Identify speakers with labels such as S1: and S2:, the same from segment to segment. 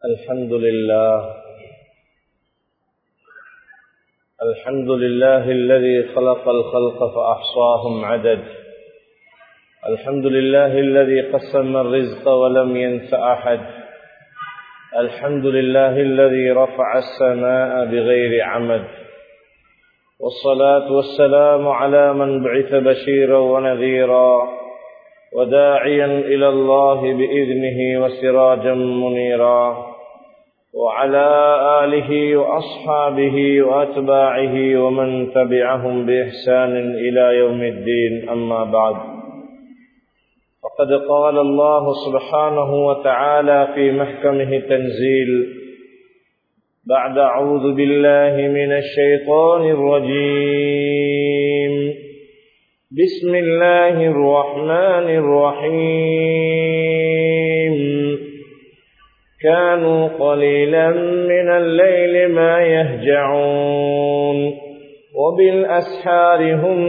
S1: الحمد لله الحمد لله الذي خلق الخلق فأحصاهم عدد الحمد لله الذي قسم الرزق ولم ينس أحد الحمد لله الذي رفع السماء بغير عمد والصلاة والسلام على من بعث بشيرا ونذيرا وداعيا إلى الله بإذنه وسراجا منيرا وعلى آله وأصحابه وأتباعه ومن تبعهم بإحسان إلى يوم الدين أما بعد فقد قال الله سبحانه وتعالى في محكمه تنزيل بعد أعوذ بالله من الشيطان الرجيم بسم الله الرحمن الرحيم كانوا قليلا من الليل ما يهجعون وبالأسحار هم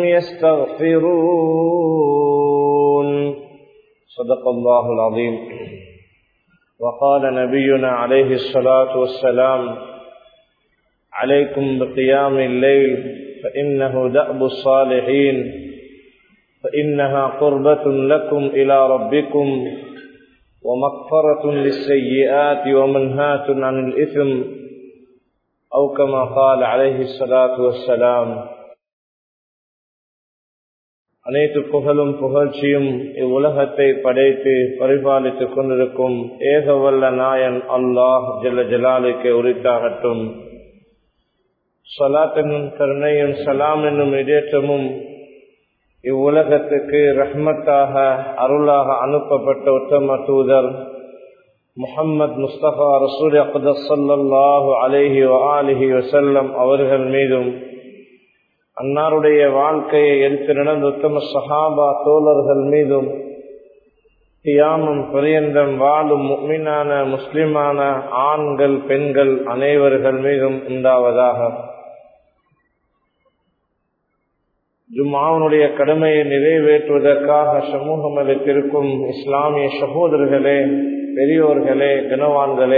S1: يستغفرون صدق الله العظيم وقال نبينا عليه الصلاة والسلام عليكم بقيام الليل فإنه دأب الصالحين فإنها قربة لكم إلى ربكم ومغفرة للسيئات ومنهاة عن الإثم أو كما قال عليه الصلاة والسلام அனைத்து புகழும் புகழ்ச்சியும் இவ்வுலகத்தை படைத்து பரிபாலித்துக் கொண்டிருக்கும் ஏகவல்ல நாயன் அல்லாஹ் ஜல்ல ஜலாலுக்கு உரித்தாகட்டும் சலாத் என்னும் கருணையும் சலாம் என்னும் இடேற்றமும் இவ்வுலகத்துக்கு ரஹ்மத்தாக அருளாக அனுப்பப்பட்ட உத்தம தூதர் முகம்மது முஸ்தபா ரசூல் அக்தஸ் சல்லாஹு அலேஹி அலிஹி வசல்லம் அவர்கள் மீதும் அன்னாருடைய வாழ்க்கையை எடுத்து நடந்த உத்தம சஹாபா தோழர்கள் மீதும் தியாமம் பரியந்தம் வாழும் முக்மினான முஸ்லிமான ஆண்கள் பெண்கள் அனைவர்கள் மீதும் உண்டாவதாக ஜும்மாவனுடைய கடமையை நிறைவேற்றுவதற்காக சமூகம் அளித்திருக்கும் இஸ்லாமிய சகோதரர்களே பெரியோர்களே கனவான்களே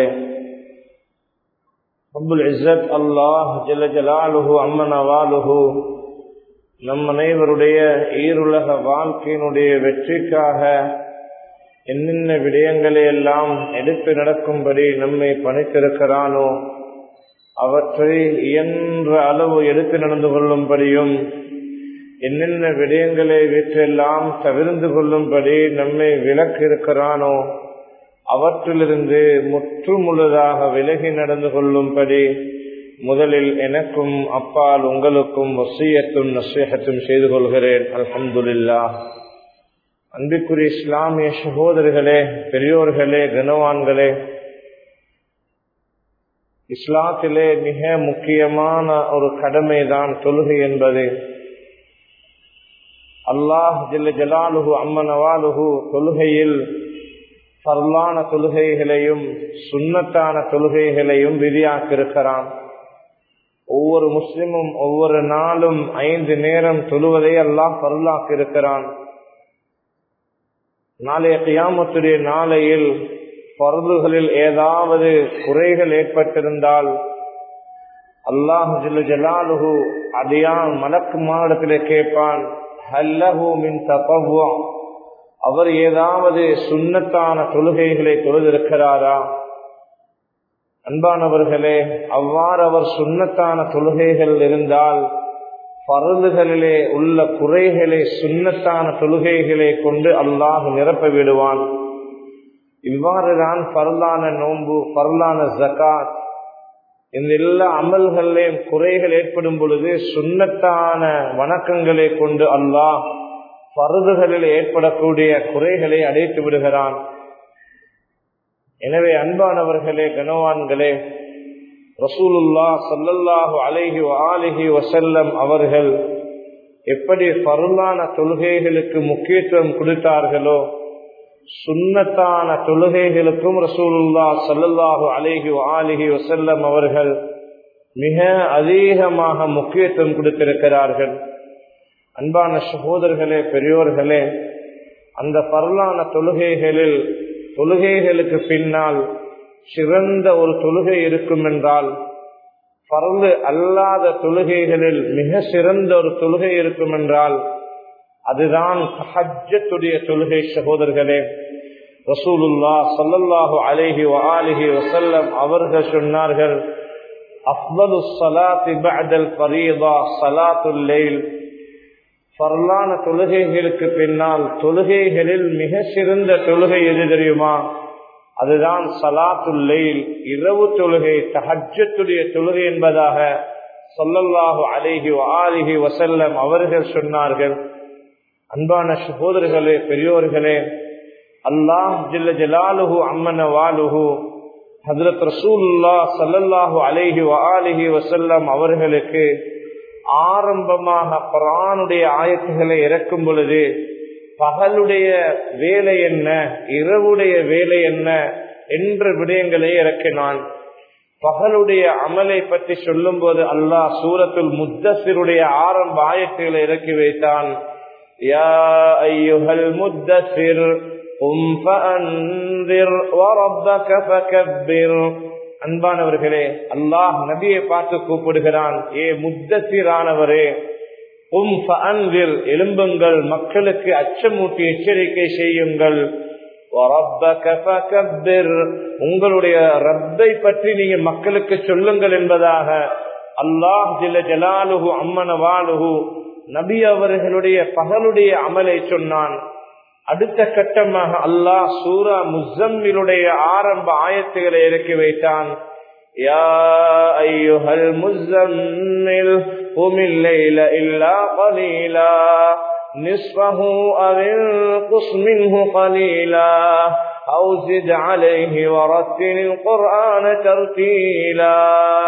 S1: அபுல் இஸ்ஸத் அல்லாஹ் ஜல ஜலாலுஹு அம்மன் அவாலுஹு நம் அனைவருடைய ஈருலக வாழ்க்கையினுடைய வெற்றிக்காக என்னென்ன விடயங்களை எல்லாம் எடுத்து நடக்கும்படி நம்மை பணித்திருக்கிறானோ அவற்றை இயன்ற அளவு எடுத்து நடந்து கொள்ளும்படியும் என்னென்ன விடயங்களை வீற்றெல்லாம் தவிர்ந்து கொள்ளும்படி நம்மை விலக்கு இருக்கிறானோ அவற்றிலிருந்து முற்றுமுழுதாக விலகி நடந்து கொள்ளும்படி முதலில் எனக்கும் அப்பால் உங்களுக்கும் வசியத்தும் நசீகத்தும் செய்து கொள்கிறேன் அலமதுல்லா அன்பிற்குரிய இஸ்லாமிய சகோதரர்களே பெரியோர்களே கனவான்களே இஸ்லாத்திலே மிக முக்கியமான ஒரு கடமைதான் தொழுகை என்பது அல்லாஹ் ஜில்ல ஜலாலுஹு அம்மன் அவாலுஹு தொழுகையில் பரலான தொழுகைகளையும் சுண்ணத்தான தொழுகைகளையும் விதியாக்கிருக்கிறான் ஒவ்வொரு முஸ்லிமும் ஒவ்வொரு நாளும் ஐந்து நேரம் தொழுவதை அல்லாஹ் பருளாக்கிருக்கிறான் நாளைய கியாமத்துடைய நாளையில் பருதுகளில் ஏதாவது குறைகள் ஏற்பட்டிருந்தால் அல்லாஹ் ஜில்ல ஜலாலுஹு அடியான் மலக்கு மாடத்திலே கேட்பான் ஹல்லஹு மின் தபவ்வா அவர் ஏதாவது சுண்ணத்தான தொழுகைகளை தொழுதிருக்கிறாரா அன்பானவர்களே அவ்வாறு அவர் சுண்ணத்தான தொழுகைகள் இருந்தால் பருதுகளிலே உள்ள குறைகளை சுண்ணத்தான தொழுகைகளை கொண்டு அல்லாஹ் நிரப்ப விடுவான் இவ்வாறுதான் பரலான நோன்பு பரலான ஜக்காத் இந்த எல்லா அமல்களையும் குறைகள் ஏற்படும் பொழுது சுண்ணத்தான வணக்கங்களை கொண்டு அல்லாஹ் பருதுகளில் ஏற்படக்கூடிய குறைகளை அடைத்து விடுகிறான் எனவே அன்பானவர்களே கனவான்களே ரசூலுல்லா சல்லல்லாஹு அலைஹி ஆலிஹி வசல்லம் அவர்கள் எப்படி பருளான தொழுகைகளுக்கு முக்கியத்துவம் கொடுத்தார்களோ சுண்ணத்தான தொழுகைகளுக்கும் ரசூலுல்லா சல்லல்லாஹு அலைஹி ஆலிஹி வசல்லம் அவர்கள் மிக அதிகமாக முக்கியத்துவம் கொடுத்திருக்கிறார்கள் அன்பான சகோதரர்களே பெரியோர்களே அந்த பரலான தொழுகைகளில் தொழுகைகளுக்கு பின்னால் சிறந்த ஒரு தொழுகை இருக்கும் என்றால் பரந்து அல்லாத தொழுகைகளில் மிக சிறந்த ஒரு தொழுகை இருக்கும் என்றால் அதுதான் ஹஜ்ஜத்துடைய தொழுகை சகோதரர்களே ரசூலுல்லா சல்லல்லாஹு அலேஹி வாலிஹி வசல்லம் அவர்கள் சொன்னார்கள் அஃபலு சலாத்தி பஅதல் ஃபரீதா சலாத்துல் லைல் பரலான தொழுகைகளுக்கு பின்னால் தொழுகைகளில் மிக சிறந்த தொழுகை எது தெரியுமா அதுதான் சலாத்துல்லைல் இரவு தொழுகை தஹஜத்துடைய தொழுகை என்பதாக சொல்லல்லாஹு அலேஹி ஆலிஹி வசல்லம் அவர்கள் சொன்னார்கள் அன்பான சகோதரர்களே பெரியோர்களே அல்லாஹ் ஜில்ல ஜலாலுஹு அம்மன வாலுஹு ஹதரத் ரசூல்லா சல்லல்லாஹு அலேஹி ஆலிஹி வசல்லம் அவர்களுக்கு ஆரம்பமாக குரானுடைய ஆயத்துகளை இறக்கும் பொழுது பகலுடைய வேலை என்ன இரவுடைய வேலை என்ன என்ற விடயங்களை இறக்கினான் பகலுடைய அமலை பற்றி சொல்லும் போது அல்லாஹ் சூரத்துல் முத்தசிருடைய ஆரம்ப ஆயத்துகளை இறக்கி வைத்தான் யா ஐயுஹல் முத்தசிர் قم فأنذر وربك فكبر அன்பானவர்களே அல்லாஹ் நபியை பார்த்து கூப்பிடுகிறான் ஏ முத்தசிரானவரே உம் ஃபஅன்விர் எலும்புங்கள் மக்களுக்கு அச்சமூட்டி எச்சரிக்கை செய்யுங்கள் உங்களுடைய ரப்பை பற்றி நீங்க மக்களுக்கு சொல்லுங்கள் என்பதாக அல்லாஹ் ஜில்ல ஜலாலுஹு அம்மன வாலுஹு நபி அவர்களுடைய பகலுடைய அமலை சொன்னான் அடுத்த கட்டமாக அல்லாஹ் சூரா முசம்மிலுடைய ஆரம்ப ஆயத்துகளை இறக்கி வைத்தான் يا أيها المزمل قم الليل إلا قليلا نصفه أو انقص منه قليلا أو زد عليه ورتل القرآن ترتيلا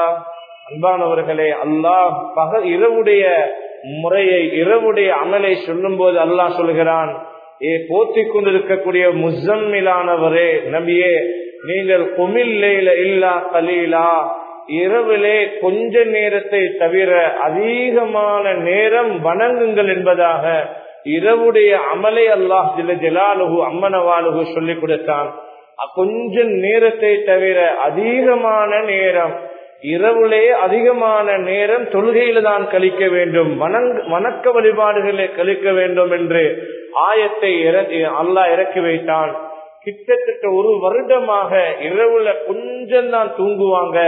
S1: அன்பானவர்களே அல்லாஹ் பகல் இரவுடைய முறையை இரவுடைய அமலை சொல்லும் போது அல்லாஹ் சொல்கிறான் ஏ போத்திக் கொண்டிருக்கக்கூடிய முசம்மிலானவரே நபியே நீங்கள் குமில்லையில இல்லா கலீலா இரவிலே கொஞ்ச நேரத்தை தவிர அதிகமான நேரம் வணங்குங்கள் என்பதாக இரவுடைய அமலை அல்லாஹ் ஜில ஜலாலுகு அம்மனவாலுகு சொல்லிக் கொடுத்தான் கொஞ்ச நேரத்தை தவிர அதிகமான நேரம் இரவுலே அதிகமான நேரம் தொழுகையில தான் கழிக்க வேண்டும் வணக்க வழிபாடுகளை கழிக்க வேண்டும் என்று ஆயத்தை அல்லாஹ் இறக்கி வைத்தான் கிட்டத்தட்ட ஒரு வருடமாக இரவுல கொஞ்சம் தான் தூங்குவாங்க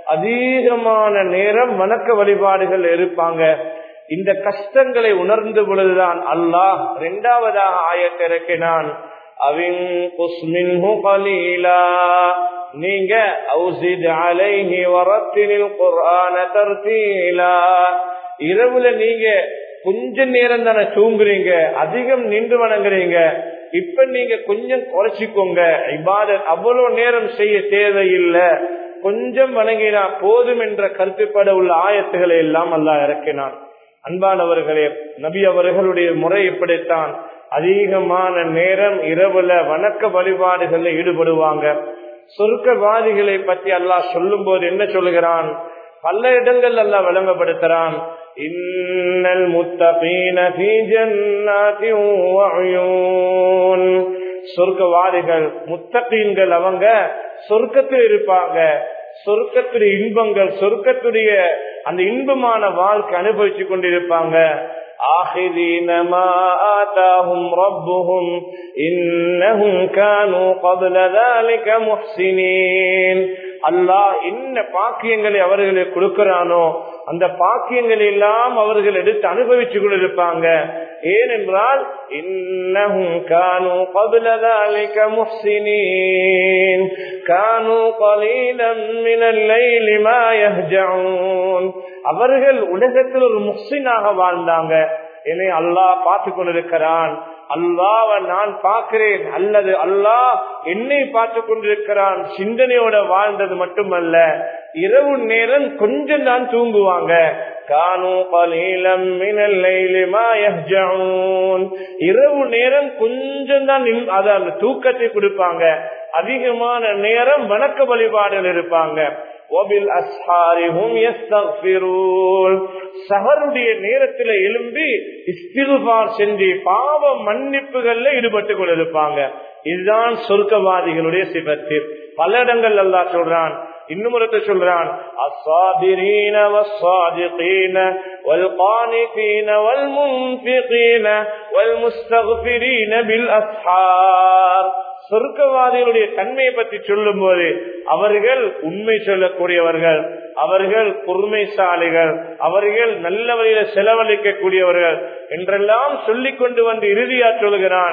S1: அதிகமான நேரம் வணக்க வழிபாடுகள் இருப்பாங்க இந்த கஷ்டங்களை உணர்ந்த பொழுதுதான் அல்லாஹ் இரண்டாவதாக ஆயத்தை இறக்கினான் அவின் குஸ்மின்ஹு கலீலா நீங்க அவுசித் அலைஹி வரத்தினில் குர்ஆன தர்தீலா இரவுல நீங்க கொஞ்ச நேரம் தானே தூங்குறீங்க அதிகம் நின்று வணங்குறீங்க இப்ப நீங்க கொஞ்சம் குறைச்சிக்கோங்க இபாதத் அவ்வளவு நேரம் செய்ய தேவையில்லை கொஞ்சம் வணங்கினா போதும் என்ற கருத்துப்பட உள்ள ஆயத்துக்களை எல்லாம் அல்லாஹ் இறக்கினான் அன்பானவர்களே நபி அவர்களுடைய முறை இப்படித்தான் அதிகமான நேரம் இரவுல வணக்க வழிபாடுகளில் ஈடுபடுவாங்க சொர்க்கவாதிகளை பற்றி அல்லாஹ் சொல்லும் போது என்ன சொல்லுகிறான் பல இடங்கள் அல்லாஹ் விளங்கப்படுத்துறான் இன்னல் முத்தகீன ஃபீ ஜன்னாத்தின் வஅயூன் சொர்க்கவாதிகள் முத்தகீன்கள் அவங்க சொர்க்கத்தில் இருப்பாங்க சொர்க்கத்துடைய இன்பங்கள் சொர்க்கத்துடைய அந்த இன்பமான வாழ்க்கை அனுபவிச்சு கொண்டிருப்பாங்க آخذين ما آتاهم ربهم إنهم كانوا قبل ذلك محسنين அல்லாஹ் என்ன பாக்கியங்களை அவர்களுக்கு கொடுக்கிறானோ அந்த பாக்கியங்கள் எல்லாம் அவர்கள் எடுத்து அனுபவிச்சு கொண்டிருப்பாங்க ஏனென்றால் இன்னஹும் கானு قبل ذلك محسنين كانوا قليلا من الليل ما يهجعون அவர்கள் உலகத்தில் ஒரு முஹ்சினாக வாழ்ந்தாங்க என்னை அல்லாஹ் பார்த்து கொண்டிருக்கிறான் அல்லாவ நான் பார்க்கிறேன் அல்லது அல்லாஹ் என்னை பார்த்து கொண்டிருக்கிறான் சிந்தனையோட வாழ்ந்தது மட்டுமல்ல இரவு நேரம் கொஞ்சம் தான் தூங்குவாங்க இரவு நேரம் கொஞ்சம் தான் அந்த தூக்கத்தை கொடுப்பாங்க அதிகமான நேரம் வணக்க வழிபாடுகள் இருப்பாங்க சகருடைய நேரத்தில் எழும்பி இஸ்தில்பார் செஞ்சு பாவ மன்னிப்புகள்ல ஈடுபட்டு கொண்டிருப்பாங்க இதுதான் சொர்க்கவாதிகளுடைய சிபத்து பல இடங்கள் அல்லா சொல்றான் இன்னும் ஒருத்த சொல்றான் الصابرين والصادقين والقانتين والمنفقين والمستغفرين بالأسحار சொர்க்கவாதிகளுடைய தன்மையை பற்றி சொல்லும் போது அவர்கள் உண்மை சொல்லக்கூடியவர்கள் அவர்கள் பொறுமைசாலிகள் அவர்கள் நல்ல வழியில செலவழிக்க கூடியவர்கள் என்றெல்லாம் சொல்லிக் கொண்டு வந்து இறுதியா சொல்கிறான்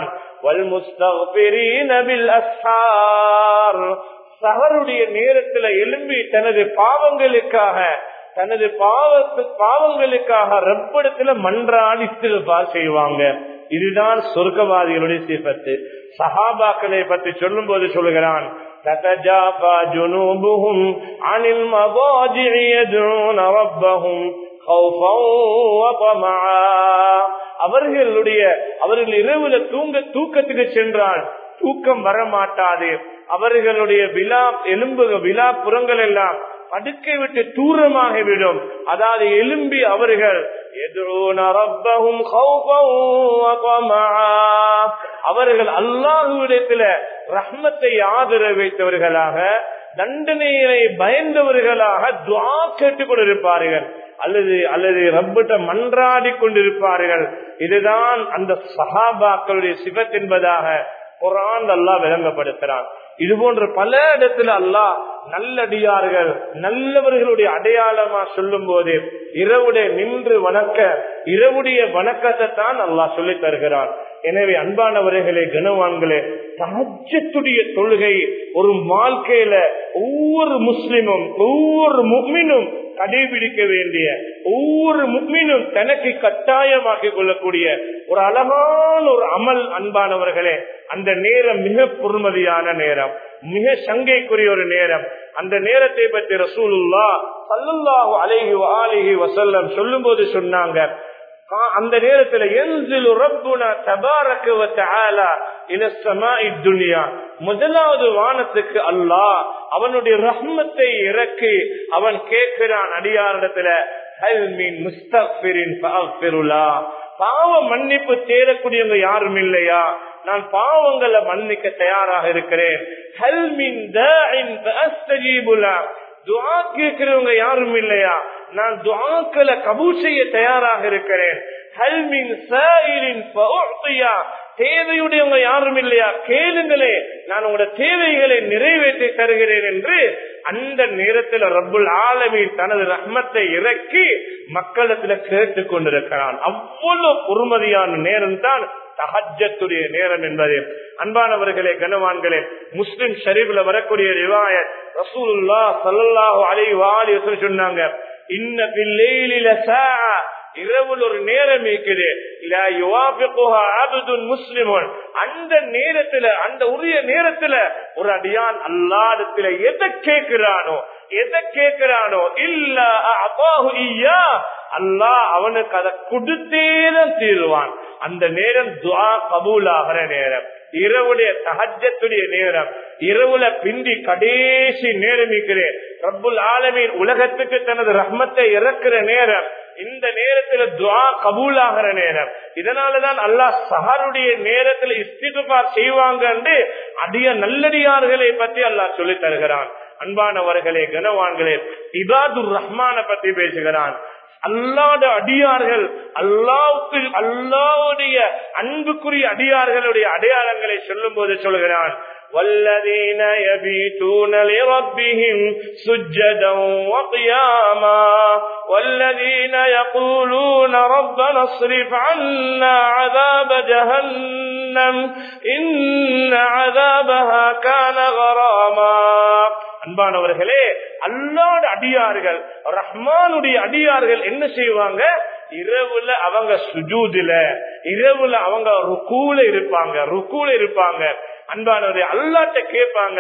S1: சகருடைய நேரத்துல எழும்பி தனது பாவங்களுக்காக தனது பாவத்து பாவங்களுக்காக ரப்படத்துல மன்றாடி திருப்பா செய்வாங்க இதுதான் சொர்க்கவாதிகளுடைய சிபத்து சஹாபாக்களை பற்றி சொல்லும் போது சொல்லுகிறான் تتجافى جنوبهم عن المضاجع يدعون ربهم خوفا وطمعا அவர்களுடைய அவர்கள் இரவுல தூங்க தூக்கத்துக்கு சென்றால் தூக்கம் வர மாட்டாது அவர்களுடைய விழா எலும்பு விழா புறங்கள் எல்லாம் படுக்கை விட்டு தூரமாகிவிடும் அதாவது எலும்பி அவர்கள் அவர்கள் அல்லாஹுவிடத்துல ரஹ்மத்தை ஆதரவு வைத்தவர்களாக தண்டனையை பயந்தவர்களாக துவா கேட்டுக் கொண்டிருப்பார்கள் அல்லது அல்லது ரப்பிட்ட மன்றாடி கொண்டிருப்பார்கள் இதுதான் அந்த சஹாபாக்களுடைய சிவத் என்பதாக குரான் அல்லாஹ் விளங்கப்படுத்துறான் இது போன்ற பல இடத்துல அல்லாஹ் நல்லடியார்கள் நல்லவர்களுடைய அடையாளமா சொல்லும் போது இரவுடைய நின்று வணக்க இரவுடைய வணக்கத்தை தான் அல்லாஹ் சொல்லி தருகிறான் எனவே அன்பானவர்களே கனவான்களே தஹஜத்துடைய தொழுகை ஒரு வாழ்க்கையில ஒவ்வொரு முஸ்லிமும் ஒவ்வொரு முக்மினும் கடைபிடிக்க வேண்டிய ஒவ்வொரு முக்மினும் தனக்கு கட்டாயமாக்கி கொள்ளக்கூடிய ஒரு அழகான ஒரு அமல் அன்பானவர்களே அந்த நேரம் மிக பொறுமதியான நேரம் மிக சங்கைக்குரிய ஒரு நேரம் அந்த நேரத்தை பற்றி ரசூலுல்லா சல்லுல்லாஹு அலைஹி ஆலிஹி வசல்லம் சொல்லும் போது சொன்னாங்க அந்த நேரத்துல என்சிலு ரப்புனா தபாரக்கு வத்தஆலா இல ஸமாஇ துன்யா முதலாவது வானத்துக்கு அல்லாஹ் அவனுடைய ரஹ்மத்தை இறக்கி அவன் கேட்கிறான் அடியாரிடத்துல ஹல் மின் முஸ்தக்பிரின் ஃபஅக்ஃபிருலா பாவ மன்னிப்பு தேடக்கூடியவங்க யாரும் இல்லையா நான் பாவங்களை மன்னிக்க தயாராக இருக்கிறேன் ஹல் மின் தாஇன் ஃபஅஸ்தஜீபுலா துஆ கேட்கிறவங்க யாரும் இல்லையா நான் துஆக்களை கபூல் செய்ய தயாராக இருக்கிறேன் ஹல்மின் சாயிரின் தேவையுடையவங்க யாரும் இல்லையா கேளுங்களே நான் உங்களோட தேவைகளை நிறைவேற்றி தருகிறேன் என்று அந்த நேரத்தில் ரப்புல் ஆலமி தனது ரஹ்மத்தை இறக்கி மக்களிடத்துல கேட்டுக் கொண்டிருக்கிறான் அவ்வளவு பொறுமதியான நேரம் தான் தஹஜத்துடைய நேரம் என்பது அன்பானவர்களே கனவான்களே முஸ்லிம் ஷரீப்ல வரக்கூடிய ரிவாயத் ரசூலுல்லா சல்லல்லாஹு அலைஹி வஸல்லம் சொன்னாங்க இன்ன பில்லைலில சாஅ இரவில் ஒரு நேரம் இருக்குது முஸ்லிமன் அந்த நேரத்துல அந்த உரிய நேரத்துல ஒரு அடியான் அல்லாடத்துல எதை கேட்கிறானோ எதை கேட்கிறானோ இல்ல அல்லாஹ் அவனுக்கு அதை கொடுத்தேதான் தீருவான் அந்த நேரம் துவா கபூல் ஆகிற நேரம் இரவுடைய தகஜத்துடைய நேரம் இரவுல பிந்தி கடைசி நேரம் இருக்கிறேன் ரப்புல் ஆலமீன் உலகத்துக்கு தனது ரஹ்மத்தை இறக்குற நேரம் இந்த நேரத்துல துவா கபூல் ஆகிற நேரம் இதனாலதான் அல்லாஹ் சஹருடைய நேரத்துல இஸ்திகுபா செய்வாங்க அடிய நல்லடியார்களை பற்றி அல்லாஹ் சொல்லி தருகிறான் அன்பானவர்களே கனவான்களே இபாதுர் ரஹ்மான பத்தி பேசுகிறான் அல்லாத அடியார்கள் அல்லாவுக்கு அல்லாவுடைய அன்புக்குரிய அடியார்களுடைய அடையாளங்களை சொல்லும் போது சொல்கிறான் والذين يبيتون لربهم سجدا وقياما والذين يقولون ربنا اصرف عنا عذاب جهنم إن عذابها كان غراما அன்பானவர்களே அல்லாட அடியார்கள் ரஹ்மானுடைய அடியார்கள் என்ன செய்வாங்க இரவுல அவங்க சுஜூதுல இரவுல அவங்க ருக்கூல இருப்பாங்க ருக்கூல இருப்பாங்க அன்பானவரே அல்லாட்ட கேட்பாங்க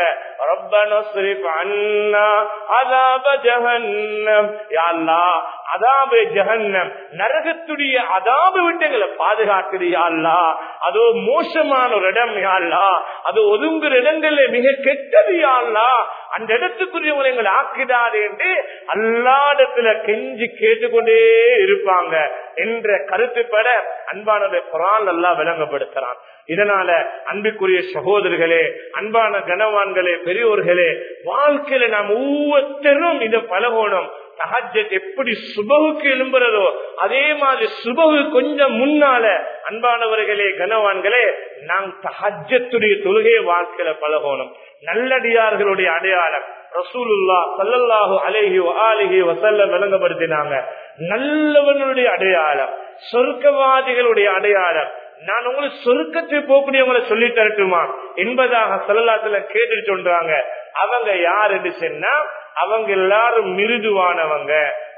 S1: அதாபு ஜஹன்னம் நரகத்துடைய அதாபு விட்டுங்களை பாதுகாக்குது யாழ்லா அதோ மோசமான ஒரு இடம் யாழ்லா அது ஒதுங்குற இடங்கள்ல மிக கெட்டது யாழ்லா அந்த இடத்துக்குரியவங்களை எங்களை ஆக்கிடாது என்று அல்லாடத்துல கெஞ்சி கேட்டுக்கொண்டே இருப்பாங்க என்ற கருத்துப்பட அன்பானதை குரான் நல்லா விளங்கப்படுத்துறான் இதனால அன்புக்குரிய சகோதரர்களே அன்பான கனவான்களே பெரியோர்களே வாழ்க்கையில நாம் ஒவ்வொருத்தரும் இதை பழகணும் தஹஜத் எப்படி சுபகுக்கு எழும்புறதோ அதே மாதிரி சுபகு கொஞ்சம் முன்னால அன்பானவர்களே கனவான்களே நாம் தஹஜத்துடைய தொழுகை வாழ்க்கையில பழகணும் நல்லடியார்களுடைய அடையாளம் ரசூலுல்லா சல்லல்லாஹு அலேஹி ஆலிஹி வசல்ல விளங்கப்படுத்தினாங்க நல்லவனுடைய அடையாளம் சொர்க்கவாதிகளுடைய அடையாளம் நான் உங்களுக்கு சொருக்கத்தை போகக்கூடியவங்களை சொல்லி தரட்டுமா என்பதாக சொல்லலாத்துல கேட்டு சொல்றாங்க அவங்க யாருன்னு சொன்னா அவங்க எல்லாரும் மிருதுவானவங்க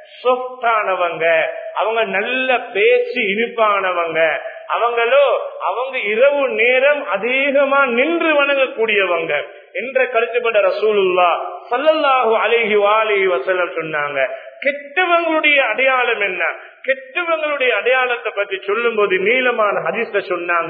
S1: சொத்தானவங்க அவங்க நல்ல பேச்சு இனிப்பானவங்க அவங்களோ அவங்க இரவு நேரம் அதிகமா நின்று வணங்கக்கூடியவங்க என்ற கருத்துப்பட்ட ரசூலுல்லா சல்லல்லாஹு அலேஹி வாலிஹி வசல்லம் சொன்னாங்க கெட்டவங்களுடைய அடையாளம் என்ன கெட்டவங்களுடைய அடையாளத்தை பற்றி சொல்லும் போது நீளமான ஹதீஸ்ல சொன்னாங்க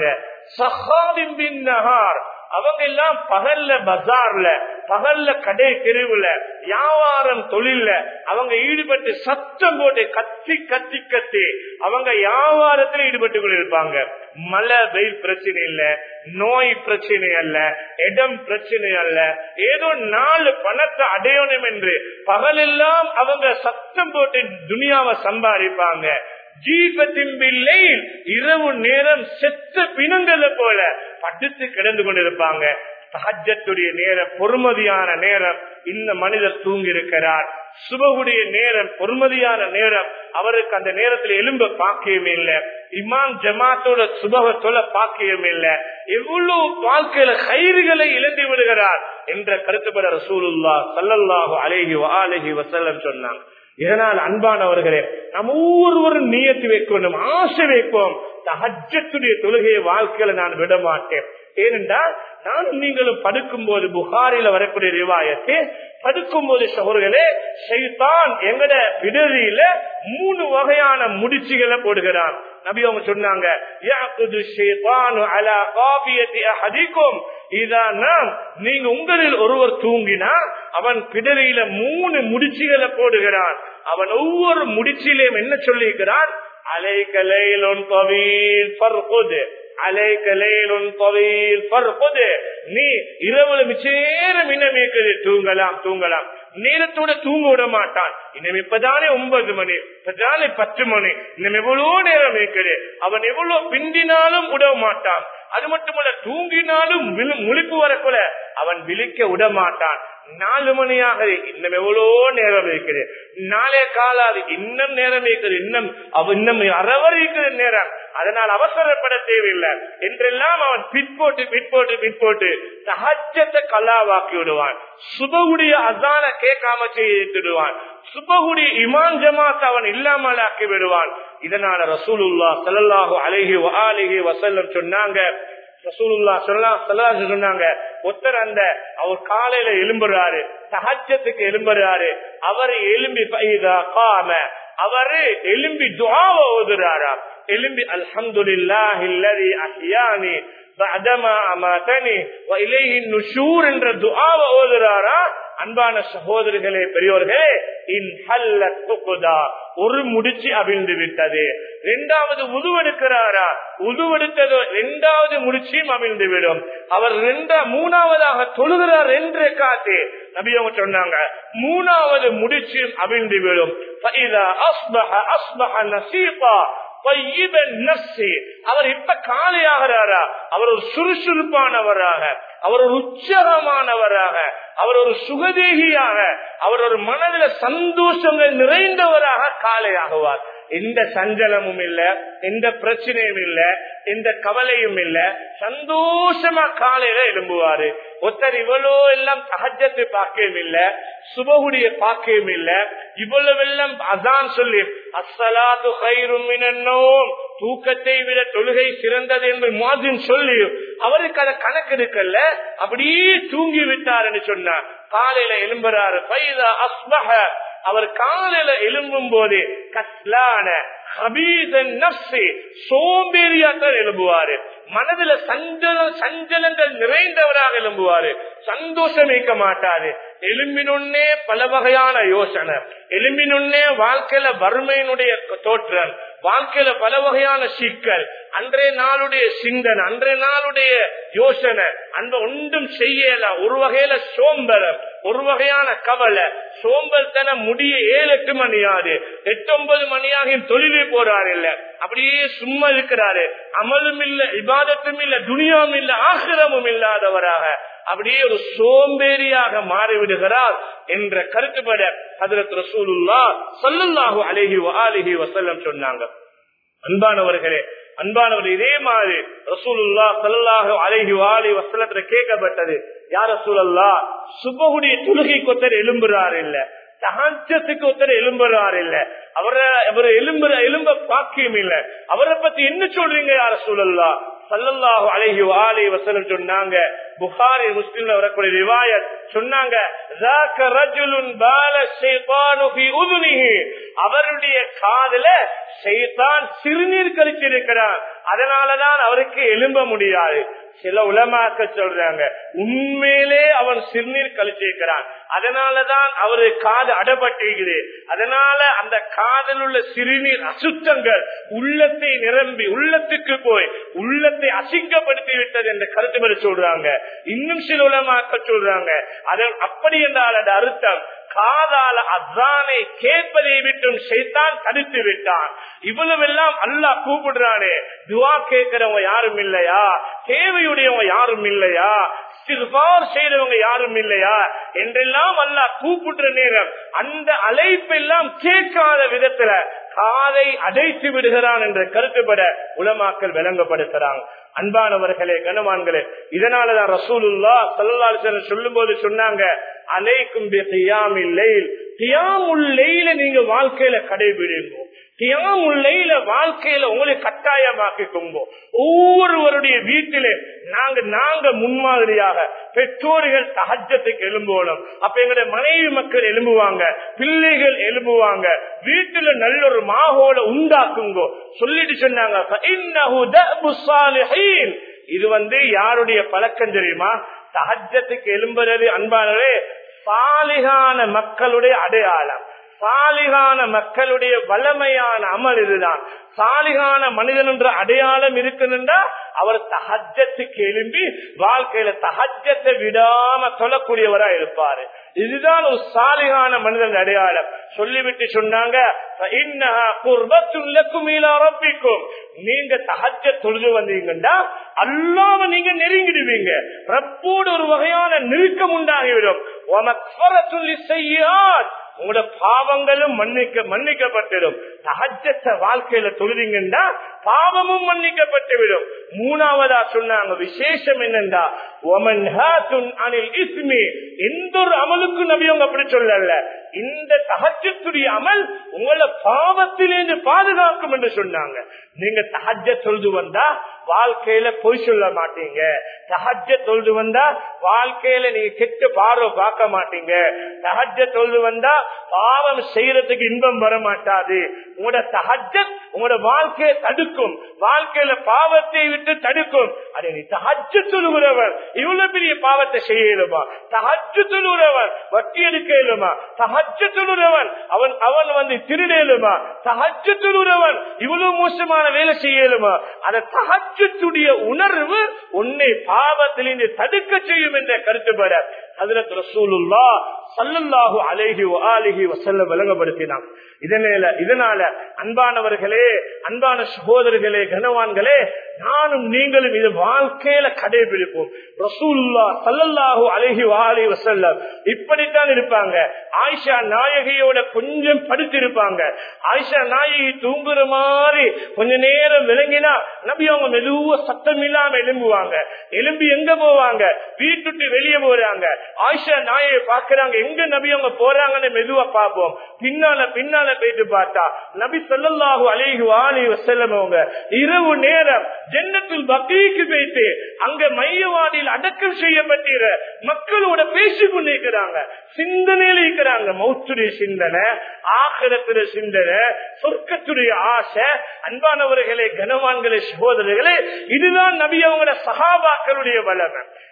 S1: சஹாவின் பின் நகார் அவங்க எல்லாம் பகல்ல பஜார்ல பகல்ல கடை தெருவுல வியாபாரம் தொழில்ல அவங்க ஈடுபட்டு சத்தம் போட்டு கத்தி கத்தி கத்தி அவங்க வியாபாரத்துல ஈடுபட்டு கொண்டிருப்பாங்க மழை வெயில் பிரச்சனை இல்ல நோய் பிரச்சனை அல்ல இடம் பிரச்சனை அல்ல ஏதோ நாலு பணத்தை அடையணும் என்று பகலெல்லாம் அவங்க சத்தம் போட்டு துனியாவை சம்பாதிப்பாங்க ஜீபத்தின் பிள்ளை இரவு நேரம் செத்த பிணங்களை போல படுத்து கிடந்து கொண்டிருப்பாங்க தஹஜத்துடைய நேரம் பொறுமதியான நேரம் இந்த மனிதர் தூங்கி இருக்கிறார் சுபகுடைய நேரம் பொறுமதியான நேரம் அவருக்கு அந்த நேரத்தில் எலும்ப பாக்கியம் இல்லை இமாம் ஜமாத்தோட சுபக தொலை பாக்கியம் இல்லை எவ்வளவு வாழ்க்கையில கயிறுகளை இழந்து விடுகிறார் என்ற கருத்துப்பட ரசூலுல்லா சல்லல்லாஹு அலேஹி அலேஹி வசல்லம் சொன்னாங்க இதனால் அன்பானவர்களே நம்ம ஒவ்வொருவரும் நியத்து வைக்கணும் ஆசை வைப்போம் தஹஜத்துடைய தொழுகையை வாழ்க்கையில நான் விட மாட்டேன் ஏனென்றால் நானும் நீங்களும் படுக்கும் போது புகாரில வரக்கூடிய ரிவாயத்தை படுக்கும் போது சகோதரர்களே செய்தான் எங்கட விடுதியில மூணு வகையான முடிச்சுகளை போடுகிறான் நபி அவங்க சொன்னாங்க நீங்க உங்களில் ஒருவர் தூங்கினா அவன் பிடரியில மூணு முடிச்சுகளை போடுகிறான் அவன் ஒவ்வொரு முடிச்சிலையும் என்ன சொல்லியிருக்கிறான் அலைகலையிலும் பவீல் பர்குது நீ இரவுல மிச்சேரம் இன்னமேக்கு தூங்கலாம் தூங்கலாம் நேரத்தோட தூங்க விட மாட்டான் இன்னும் இப்பதானே ஒன்பது மணி இப்பதானே பத்து மணி இன்னும் எவ்வளவு நேரம் இருக்குது அவன் எவ்வளவு பிந்தினாலும் விட மாட்டான் அது மட்டுமல்ல தூங்கினாலும் முழிப்பு வரக்குள்ள அவன் விழிக்க விட மாட்டான் நாலு மணியாக இன்னும் எவ்வளோ நேரம் இருக்குது நாளே காலாது இன்னும் நேரம் இருக்குது இன்னும் அவ இன்னும் அறவர் இருக்கிற நேரம் அதனால் அவசரப்பட தேவையில்லை என்றெல்லாம் அவன் பிற்போட்டு பிற்போட்டு பிற்போட்டு சகஜத்தை கல்லாவாக்கி விடுவான் சுபகுடைய அதான கேட்காம செய்துடுவான் சுபகுடைய இமான் ஜமாத் அவன் இல்லாமல் ஆக்கி விடுவான் இதனால ரசூலுல்லா சல்லாஹு அழகி அழகி வசல்லம் சொன்னாங்க ரசூலுல்லா சொன்னாங்க ஒருத்தர் அந்த அவர் காலையில எலும்புறாரு சகஜத்துக்கு எலும்புறாரு அவர் எலும்பி காம அவரு எலும்பி துவாவ ஓதுறாரா எலும்பி அல்ஹம்துலில்லாஹி அல்லதி அஹ்யானி பஅதமா அமாதனி வ இலைஹி நுஷூர் என்ற துஆவை ஓதுறாரா அன்பான சகோதரர்களே பெரியோர்களே இன் ஹல்லத் துகுதா ஒரு முடிச்சு அவிழ்ந்து விட்டது இரண்டாவது உதுவெடுக்கிறாரா உதுவெடுத்ததோ இரண்டாவது முடிச்சியும் அவிழ்ந்து விடும் அவர் ரெண்டா மூணாவதாக தொழுகிறார் என்று காத்து நபியவங்க சொன்னாங்க மூணாவது முடிச்சியும் அவிழ்ந்து விடும் அவர் இப்ப காலையாகிறாரா அவர் ஒரு சுறுசுறுப்பானவராக அவர் ஒரு உற்சாகமானவராக அவர் ஒரு சுகதேகியாக அவர் ஒரு மனதில் சந்தோஷங்கள் நிறைந்தவராக காலையாகுவார் எந்த சஞ்சலமும் இல்ல எந்த பிரச்சனையும் இல்ல எந்த கவலையும் இல்ல சந்தோஷமா காலையில எழும்புவாரு ஒருத்தர் இவ்வளோ எல்லாம் சகஜத்தை பாக்கியம் இல்ல சுபகுடைய பாக்கியம் இல்ல இவ்வளவு எல்லாம் அதான் சொல்லி அசலாத்து கயிறும் தூக்கத்தை விட தொழுகை சிறந்தது என்று மாதின் சொல்லி அவருக்கு அதை கணக்கெடுக்கல அப்படியே தூங்கி விட்டார் என்று சொன்னார் காலையில எழும்புறாரு பைதா அஸ்மக அவர் காலையில எழும்பும் போது கஸ்லான சோம்பேறியாத்தான் எழும்புவாரு மனதில சஞ்சல சஞ்சலங்கள் நிறைந்தவராக எழும்புவாரு சந்தோஷம் வைக்க மாட்டாரு எலும்பினொன்னே பல வகையான யோசனை எலும்பினொன்னே வாழ்க்கையில வறுமையினுடைய தோற்றம் வாழ்க்கையில பல வகையான சிக்கல் அன்றைய நாளுடைய சிந்தனை அன்றைய நாளுடைய யோசனை அந்த ஒன்றும் செய்யல ஒரு வகையில சோம்பரம் ஒரு வகையான கவலை சோம்பல் தன முடிய ஏழு எட்டு மணியாது எட்டு ஒன்பது மணியாகியும் தொழிலே போறாரு இல்ல அப்படியே சும்மா இருக்கிறாரு அமலும் இல்ல இபாதத்தும் இல்ல துனியாவும் இல்ல ஆசிரமும் இல்லாதவராக அப்படியே ஒரு சோம்பேறியாக மாறிவிடுகிறார் என்ற கருத்துப்பட ஹதரத் ரசூலுல்லா சல்லல்லாஹு அலைஹி வஆலிஹி வஸல்லம் சொன்னாங்க அன்பானவர்களே அன்பானவர் இதே மாதிரி ரசூலுல்லா சல்லாஹு அலைஹி வாலி வசலத்துல கேட்கப்பட்டது யார் ரசூலல்லா சுபகுடைய தொழுகை கொத்தர் எலும்புறாரு இல்ல தகச்சத்துக்கு ஒருத்தர் எலும்புறாரு இல்ல அவரை அவர் எலும்புற எலும்ப பாக்கியம் இல்ல அவரை பத்தி என்ன சொல்றீங்க யார சூழல்லா சல்லல்லாஹு அலைஹி வாலி வசலம் சொன்னாங்க புகாரி முஸ்லிம்ல வரக்கூடிய ரிவாயத் சொன்னாங்க ذاك رجل بال الشيطان في اذنه அவருடைய காதுல ஷைத்தான் சிறுநீர் கழிச்சிருக்கிறான் அதனாலதான் அவருக்கு எழும்ப முடியாது சில உலமாக்க சொல்றாங்க உண்மையிலே அவன் சிறுநீர் கழிச்சிருக்கிறான் அதனாலதான் அவரு காது அடப்பட்டிருக்குது அதனால அந்த காதில் உள்ள சிறுநீர் அசுத்தங்கள் உள்ளத்தை நிரம்பி உள்ளத்துக்கு போய் உள்ளத்தை அசிங்கப்படுத்தி விட்டது என்ற கருத்து பெற சொல்றாங்க இன்னும் சில உலமாக்க சொல்றாங்க அதன் அப்படி என்றால் அந்த அர்த்தம் காதால அசானை கேட்பதை விட்டும் செய்தான் தடுத்து விட்டான் இவ்வளவு எல்லாம் அல்லா கூப்பிடுறானே துவா கேட்கிறவங்க யாரும் இல்லையா தேவையுடையவங்க யாரும் இல்லையா சிறுபார் செய்யறவங்க யாரும் இல்லையா என்றெல்லாம் அல்லா கூப்பிடுற நேரம் அந்த அழைப்பெல்லாம் கேட்காத விதத்துல காதை அடைத்து விடுகிறான் என்ற கருத்துப்பட உலமாக்கல் விளங்கப்படுத்துறாங்க அன்பானவர்களே கனவான்களே இதனாலதான் ரசூலுல்லா சல்லாஹ் சொல்லும் போது சொன்னாங்க அலைக்கும் தியாமுல்லையில நீங்க வாழ்க்கையில கடைபிடிங்க தியாமுல்லையில வாழ்க்கையில உங்களை கட்டாயமாக்கிக்கோங்க ஒவ்வொருவருடைய வீட்டிலே நாங்க நாங்க முன்மாதிரியாக பெற்றோர்கள் தகஜத்துக்கு எழும்பணும் அப்ப எங்களுடைய மனைவி மக்கள் எழும்புவாங்க பிள்ளைகள் எழும்புவாங்க வீட்டுல நல்ல ஒரு மாகோல உண்டாக்குங்க சொல்லிட்டு சொன்னாங்க இது வந்து யாருடைய பழக்கம் தெரியுமா தகஜத்துக்கு எழும்புறது அன்பானவே சாலிகான மக்களுடைய அடையாளம் சாலிகான மக்களுடைய வளமையான அமல் இதுதான் சாலிகான மனிதன் என்ற அடையாளம் இருக்குன்னா அவர் தகஜத்துக்கு எழும்பி வாழ்க்கையில தகஜத்தை விடாம தொழக்கூடியவரா இருப்பாரு இதுதான் ஒரு சாலிகான மனிதன் அடையாளம் சொல்லிவிட்டு சொன்னாங்க நீங்க தகஜ தொழுது வந்தீங்கன்னா அல்லாம நீங்க நெருங்கிடுவீங்க ரப்போடு ஒரு வகையான நெருக்கம் உண்டாகிவிடும் உங்களோட பாவங்களும் மன்னிக்க மன்னிக்கப்பட்டிடும் தகஜத்த வாழ்க்கையில தொழுதிங்கன்னா பாவமும் மன்னிக்கப்பட்டுவிடும் மூணாவதா சொன்னாங்க விசேஷம் என்னண்டா அனில் இஸ்மி எந்த ஒரு அமலுக்கும் நபியவங்க அப்படி சொல்லல இந்த தகஜத்துடைய அமல் உங்களை பாவத்திலிருந்து பாதுகாக்கும் என்று சொன்னாங்க நீங்க தகஜ தொழுது வந்தா வாழ்க்கையில பொய் சொல்ல மாட்டீங்க தகஜ தொழுது வந்தா வாழ்க்கையில நீங்க கெட்ட பார்வை பார்க்க மாட்டீங்க தகஜ தொழுது வந்தா பாவம் செய்யறதுக்கு இன்பம் வர மாட்டாது உங்களோட தகஜ உங்களோட வாழ்க்கையை தடுக்கும் வாழ்க்கையில பாவத்தை விட்டு தடுக்கும் அதை நீ தகஜ தொழுகிறவர் இவ்வளவு பெரிய பாவத்தை செய்ய இயலுமா தகஜ தொழுகிறவன் வட்டி எடுக்க இயலுமா தகஜ தொழுகிறவன் அவன் அவன் வந்து திருடேலுமா தகஜ தொழுகிறவன் இவ்வளவு மோசமான வேலை செய்யலுமா அந்த தகஜத்துடைய உணர்வு உன்னை பாவத்திலிருந்து தடுக்க செய்யும் என்ற கருத்துப்பட அதுல ரசூலுல்லா சல்லல்லாஹு அலைஹி ஆலிஹி வசல்ல விளங்கப்படுத்தினான் இதனால இதனால அன்பானவர்களே அன்பான சகோதரர்களே கனவான்களே நானும் நீங்களும் இது வாழ்க்கையில கடைபிடிப்போம் ரசூல்லா சல்லல்லாஹு அலைஹி வாலி வசல்லம் இப்படித்தான் இருப்பாங்க ஆயிஷா நாயகியோட கொஞ்சம் படுத்திருப்பாங்க ஆயிஷா நாயகி தூங்குற மாதிரி கொஞ்ச நேரம் விளங்கினா நபி அவங்க மெதுவ சத்தம் இல்லாம எலும்புவாங்க எலும்பி எங்க போவாங்க வீட்டுட்டு வெளியே போறாங்க ஆயிஷா நாயகி பாக்குறாங்க எங்க நபி அவங்க போறாங்கன்னு மெதுவா பார்ப்போம் பின்னால பின்னால போயிட்டு பார்த்தா நபி சொல்லல்லாஹு அலைஹி வாலி வசல்லம் அவங்க இரவு நேரம் ஜன்னத்தில் பக்ரீக்கு போயிட்டு அங்க மையவாடியில் அடக்கம் செய்யப்பட்டிற மக்களோட பேசிக் கொண்டிருக்கிறாங்க சிந்தனையில இருக்கிறாங்க மௌத்துடைய சிந்தனை ஆகரத்துடைய சிந்தனை சொர்க்கத்துடைய ஆசை அன்பானவர்களே கனவான்களே சகோதரர்களே இதுதான் நபி அவங்களோட சகாபாக்களுடைய வளமை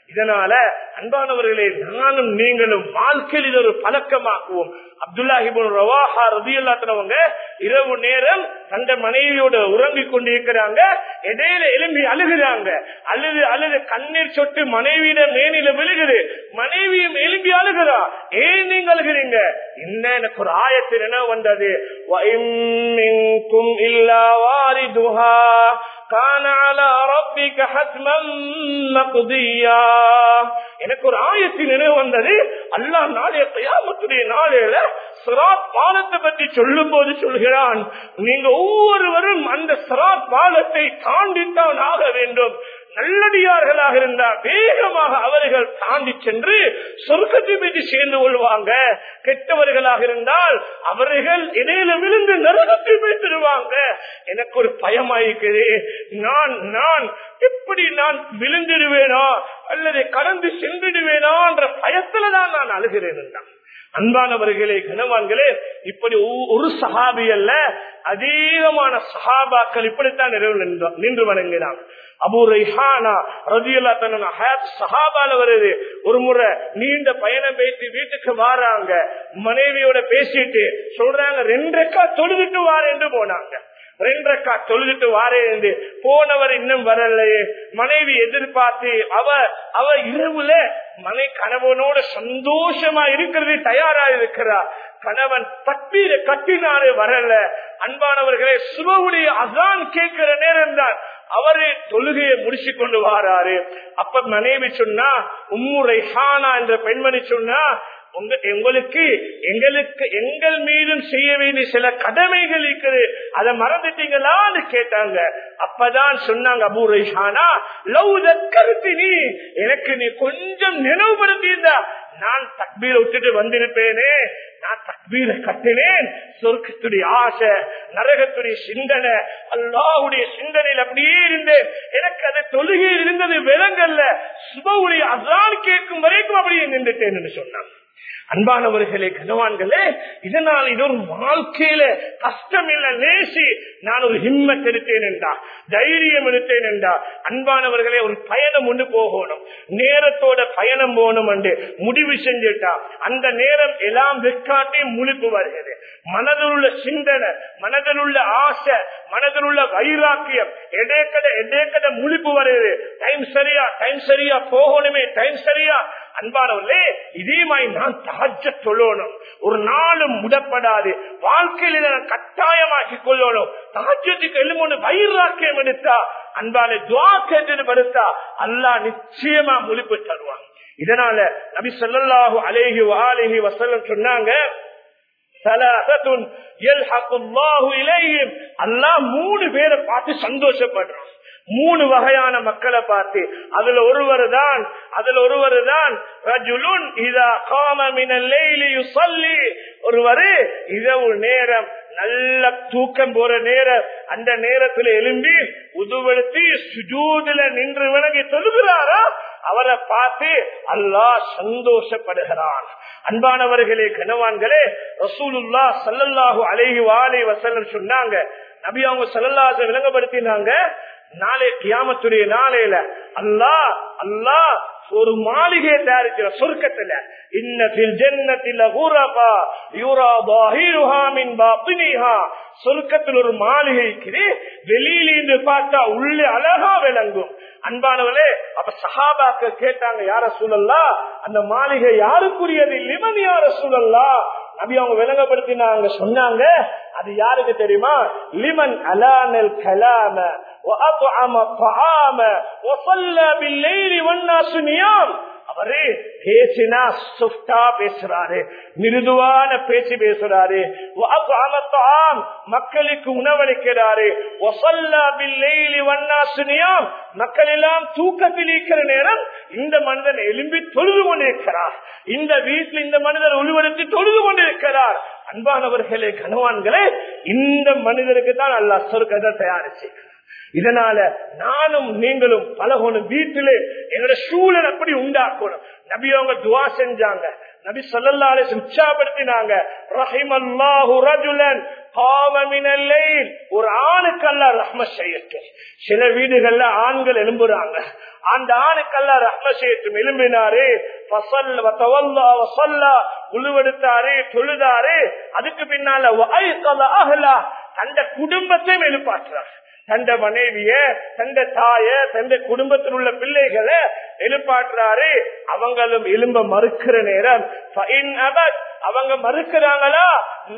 S1: இதனால அன்பானவர்களே நானும் நீங்களும் வாழ்க்கையில் ஒரு பழக்கமாக்குவோம் அப்துல்லாஹிபுன் ரவாஹா ரதியல்லாத்தனவங்க இரவு நேரம் தந்த மனைவியோட உறங்கிக் கொண்டிருக்கிறாங்க இடையில எழும்பி அழுகிறாங்க அழுது அழுது கண்ணீர் சொட்டு மனைவியிட மேனில விழுகுது மனைவியும் எழும்பி அழுகிறா ஏன் நீங்க அழுகிறீங்க என்ன எனக்கு ஒரு ஆயத்தில் என்ன வந்தது இல்லா வாரிதுஹா கான அலா ரப்பிக ஹத்மம் மக்தியா எனக்கு ஒரு ஆயத்தின் நினைவு வந்தது அல்லாஹ் நாளைய கயாமத்துடைய நாளையில சிராத் பாலத்தை பற்றி சொல்லும் போது சொல்கிறான் நீங்க ஒவ்வொருவரும் அந்த சிராத் பாலத்தை தாண்டித்தான் ஆக வேண்டும் நல்லடியார்களாக இருந்தால் வேகமாக அவர்கள் தாண்டி சென்று சொர்க்கத்தை பற்றி சேர்ந்து கொள்வாங்க கெட்டவர்களாக இருந்தால் அவர்கள் இடையில விழுந்து நரகத்தை வைத்திருவாங்க எனக்கு ஒரு பயமாயிருக்குது நான் நான் எப்படி நான் விழுந்துடுவேனா அல்லது கடந்து சென்றுடுவேனா என்ற பயத்துல தான் நான் அழுகிறேன் என்றான் அன்பானவர்களே கனவான்களே இப்படி ஒரு சஹாபி அல்ல அதிகமான சஹாபாக்கள் இப்படித்தான் நிறைவு நின்று வணங்கினான் அபு ரைஹானா ரதியல்லா தன்ன சஹாபால வருது ஒரு முறை நீண்ட பயணம் பேசி வீட்டுக்கு வாராங்க மனைவியோட பேசிட்டு சொல்றாங்க ரெண்டரைக்கா தொழுதுட்டு வாரேன்னு போனாங்க ரெண்டரைக்கா தொழுதுட்டு வாரேன் போனவர் இன்னும் வரலையே மனைவி எதிர்பார்த்து அவ அவ இரவுல மனை கணவனோட சந்தோஷமா இருக்கிறது தயாரா இருக்கிறா கணவன் தப்பீர கட்டினாரு வரல அன்பானவர்களே சுபவுடைய அசான் கேட்கிற நேரம் தான் அவரு தொழுகையை முடிச்சு கொண்டு வாராரு அப்ப மனைவி சொன்னா உம்முறை ஹானா என்ற பெண்மணி சொன்னா உங்களுக்கு எங்களுக்கு எங்கள் மீதும் செய்ய வேண்டிய சில கடமைகள் இருக்குது அதை மறந்துட்டீங்களான்னு கேட்டாங்க அப்பதான் சொன்னாங்க அபூ ரைஹானா லவ் கருத்தினி எனக்கு நீ கொஞ்சம் நினைவுபடுத்தியிருந்தா நான் தக்பீரை விட்டுட்டு வந்திருப்பேனே நான் தக்பீரை கட்டினேன் சொர்க்கத்துடைய ஆசை நரகத்துடைய சிந்தனை அல்லாவுடைய சிந்தனையில் அப்படியே இருந்தேன் எனக்கு அது தொழுகையில் இருந்தது விலங்கல்ல சுபவுடைய அசான் கேட்கும் வரைக்கும் அப்படியே நின்றுட்டேன் சொன்னான் அன்பானவர்களே கனவான்களே இதனால் இது ஒரு வாழ்க்கையில கஷ்டம் இல்ல நேசி நான் ஒரு ஹிம்மத் எடுத்தேன் என்றா தைரியம் எடுத்தேன் என்றா அன்பானவர்களே ஒரு பயணம் ஒன்று போகணும் நேரத்தோட பயணம் போகணும் என்று முடிவு செஞ்சுட்டா அந்த நேரம் எல்லாம் வெக்காட்டி முழிப்பு வருகிறது மனதில் உள்ள சிந்தனை மனதில் உள்ள ஆசை மனதில் உள்ள வைராக்கியம் எடேக்கட எடேக்கட முழிப்பு வருது டைம் சரியா டைம் சரியா போகணுமே டைம் சரியா அன்பானவர்களே இதே மாதிரி நான் தகஜ சொல்லணும் ஒரு நாளும் முடப்படாது வாழ்க்கையில் இதை கட்டாயமாக்கி கொள்ளணும் தகஜத்துக்கு எழுமொன்று வைராக்கியம் எடுத்தா அன்பான துவா கேட்டு படுத்தா அல்லா நிச்சயமா முழிப்பு தருவான் இதனால நபி சொல்லல்லாஹு அலேஹி வாலேஹி வசல்லம் சொன்னாங்க அல்லாஹ் மூணு பேரை பார்த்து சந்தோஷப்படுறான் மூணு வகையான மக்களை பார்த்து அதுல ஒருவர் தான் அதுல ஒருவர் தான் ஒருவரு இரவு நேரம் நல்ல தூக்கம் போற நேரம் அந்த நேரத்துல எழும்பி உதுவெடுத்து சுஜூதுல நின்று விளங்கி தொழுகிறாரா அவரை பார்த்து அல்லாஹ் சந்தோஷப்படுகிறான் அன்பானவர்களே கனவான்களே ரசூலுல்லா சல்லல்லாஹு அலைஹி வாலை வசல்லம் சொன்னாங்க நபி அவங்க சல்லல்லாஹ விளங்கப்படுத்தினாங்க நாளை கியாமத்துடைய நாளையில அல்லா அல்லா ஒரு மாளிகையை தயாரிக்கிற சொர்க்கத்துல இன்னத்தில் ஜன்னத்தில ஊரபா யூரா பாஹிருஹா மின் பாத்தினிஹா சொர்க்கத்தில் ஒரு மாளிகைக்கு வெளியிலிருந்து பார்த்தா உள்ளே அழகா விளங்கும் அன்பானவளே அப்ப சஹாபாக்க கேட்டாங்க யார சூழல்லா அந்த மாளிகை யாருக்குரியது லிமன் யார சூழல்லா நபி அவங்க விளங்கப்படுத்தினாங்க சொன்னாங்க அது யாருக்கு தெரியுமா லிமன் அலானல் கலாம وأطعم الطعام وصلى بالليل والناس نيام அவரு பேசினா சொஃப்டா பேசுறாரு மிருதுவான பேச்சு பேசுறாரு மக்களுக்கு உணவளிக்கிறாரு மக்கள் எல்லாம் தூக்கத்தில் இருக்கிற நேரம் இந்த மனிதன் எலும்பி தொழுது கொண்டிருக்கிறார் இந்த வீட்டில் இந்த மனிதர் உருவெடுத்து தொழுது கொண்டிருக்கிறார் அன்பானவர்களே கனவான்களே இந்த மனிதருக்கு தான் அல்லா சொர்க்கத்தை தயாரிச்சு இதனால நானும் நீங்களும் பழகணும் வீட்டிலே எங்களோட சூழல் அப்படி உண்டாக்கணும் நபி அவங்க துவா செஞ்சாங்க நபி சொல்லல்லாலே உற்சாகப்படுத்தினாங்க ரஹிமல்லாஹு ரஜுலன் காமமினல்லை ஒரு ஆணுக்கு அல்ல ரஹ்ம செய்யட்டும் சில வீடுகள்ல ஆண்கள் எழும்புறாங்க அந்த ஆணுக்கல்ல ரஹ்ம செய்யட்டும் எழும்பினாரு உழுவெடுத்தாரு தொழுதாரு அதுக்கு பின்னால தந்த குடும்பத்தையும் எழுப்பாற்றுறார் தந்த மனைவிய தந்த தாய தந்த குடும்பத்தில் உள்ள பிள்ளைகளை எழுப்பாற்றுறாரு அவங்களும் எலும்ப மறுக்கிற நேரம் அவங்க மறுக்கிறாங்களா